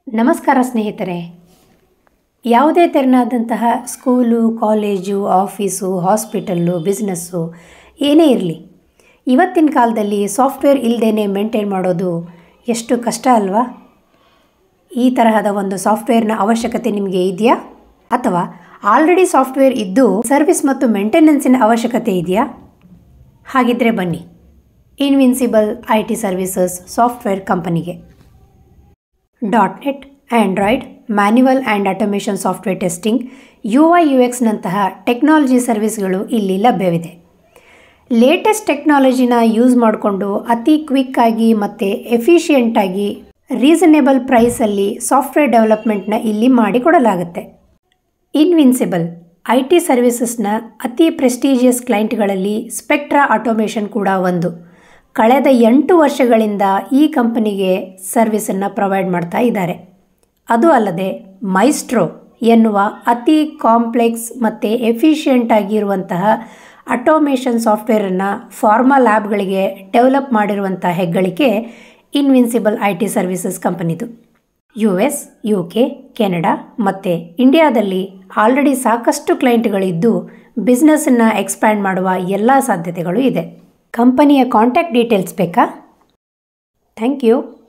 ನಮಸ್ಕಾರ ಸ್ನೇಹಿತರೆ ಯಾವುದೇ ತೆರನಾದಂತಹ school college office hospital business ಏನೇ ಇರಲಿ ಇವತ್ತಿನ ಕಾಲದಲ್ಲಿ ಸಾಫ್ಟ್ವೇರ್ ಇಲ್ಲದೇ ಮೇಂಟೈನ್ ಮಾಡೋದು ಎಷ್ಟು ಕಷ್ಟ ಅಲ್ವಾ ಈ ತರಹದ ಒಂದು ಸಾಫ್ಟ್ವೇರ್ನ ಅವಶ್ಯಕತೆ ನಿಮಗೆ ಇದೆಯಾ ಅಥವಾ ಆಲ್ರೆಡಿ ಸಾಫ್ಟ್ವೇರ್ ಇದ್ದು ಸರ್ವಿಸ್ ಮತ್ತು ಮೇಂಟೆನೆನ್ಸಿನ ಅವಶ್ಯಕತೆ ಇದೆಯಾ ಹಾಗಿದ್ದರೆ ಬನ್ನಿ invincible I T services software ಕಂಪನಿಗೆ dot net android manual and automation software testing U I U ಎಕ್ಸ್ನಂತಹ ಟೆಕ್ನಾಲಜಿ ಸರ್ವಿಸ್ಗಳು ಇಲ್ಲಿ ಲಭ್ಯವಿದೆ ಲೇಟೆಸ್ಟ್ ಟೆಕ್ನಾಲಜಿನ ಯೂಸ್ ಮಾಡಿಕೊಂಡು ಅತಿ ಕ್ವಿಕ್ಕಾಗಿ ಮತ್ತು ಎಫಿಷಿಯೆಂಟಾಗಿ ರೀಸನೇಬಲ್ ಪ್ರೈಸಲ್ಲಿ ಸಾಫ್ಟ್ವೇರ್ ಡೆವಲಪ್ಮೆಂಟ್ನ ಇಲ್ಲಿ ಮಾಡಿಕೊಡಲಾಗುತ್ತೆ ಇನ್ವಿನ್ಸಿಬಲ್ ಐ ಟಿ ಸರ್ವಿಸಸ್ನ ಅತಿ ಪ್ರೆಸ್ಟೀಜಿಯಸ್ ಕ್ಲೈಂಟ್ಗಳಲ್ಲಿ ಸ್ಪೆಕ್ಟ್ರಾ ಆಟೋಮೇಷನ್ ಕೂಡ ಒಂದು ಕಳೆದ ಎಂಟು ವರ್ಷಗಳಿಂದ ಈ ಕಂಪನಿಗೆ ಸರ್ವಿಸನ್ನು ಪ್ರೊವೈಡ್ ಮಾಡ್ತಾ ಇದ್ದಾರೆ ಅದು ಅಲ್ಲದೆ ಮೈಸ್ಟ್ರೋ ಎನ್ನುವ ಅತಿ ಕಾಂಪ್ಲೆಕ್ಸ್ ಮತ್ತು ಎಫಿಷಿಯೆಂಟ್ ಆಗಿರುವಂತಹ ಆಟೋಮೇಷನ್ ಸಾಫ್ಟ್ವೇರನ್ನು ಫಾರ್ಮಾ ಲ್ಯಾಬ್ಗಳಿಗೆ ಡೆವಲಪ್ ಮಾಡಿರುವಂಥ ಹೆಗ್ಗಳಿಕೆ ಇನ್ವಿನ್ಸಿಬಲ್ ಐ ಟಿ ಸರ್ವಿಸಸ್ ಕಂಪನಿದು U S U K Canada ಮತ್ತು ಇಂಡಿಯಾದಲ್ಲಿ ಆಲ್ರೆಡಿ ಸಾಕಷ್ಟು ಕ್ಲೈಂಟ್ಗಳಿದ್ದು ಬಿಸ್ನೆಸ್ಸನ್ನು ಎಕ್ಸ್ಪ್ಯಾಂಡ್ ಮಾಡುವ ಎಲ್ಲ ಸಾಧ್ಯತೆಗಳು ಇದೆ ಕಂಪನಿಯ ಕಾಂಟ್ಯಾಕ್ಟ್ ಡೀಟೇಲ್ಸ್ ಬೇಕಾ ಥ್ಯಾಂಕ್ ಯು